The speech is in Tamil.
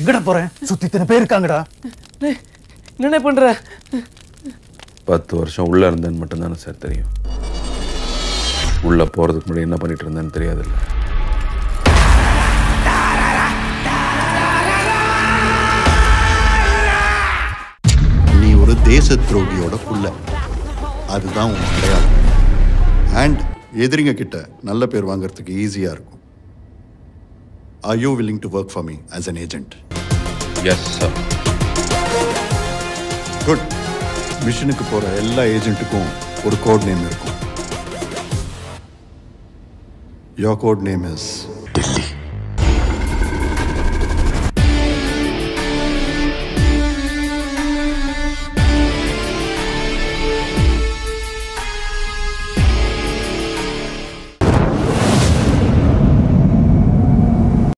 எங்கடா போறேன் சுத்தி இத்தனை பேர் இருக்காங்கடா என்ன பண்ற பத்து வருஷம் உள்ள இருந்தேன்னு மட்டும்தானே சார் தெரியும் உள்ள போறதுக்கு முன்னாடி என்ன பண்ணிட்டு இருந்தேன்னு தெரியாதுல்ல நீ ஒரு தேச துரோகியோட புள்ள அதுதான் உன் அடையாளம் அண்ட் எதிரிங்க கிட்ட நல்ல பேர் வாங்குறதுக்கு ஈஸியாக இருக்கும் are you willing to work for me as an agent yes sir good மிஷனுக்கு போகிற எல்லா ஏஜென்ட்டுக்கும் ஒரு கோட் நேம் இருக்கும் யோர் கோட் நேம் இஸ்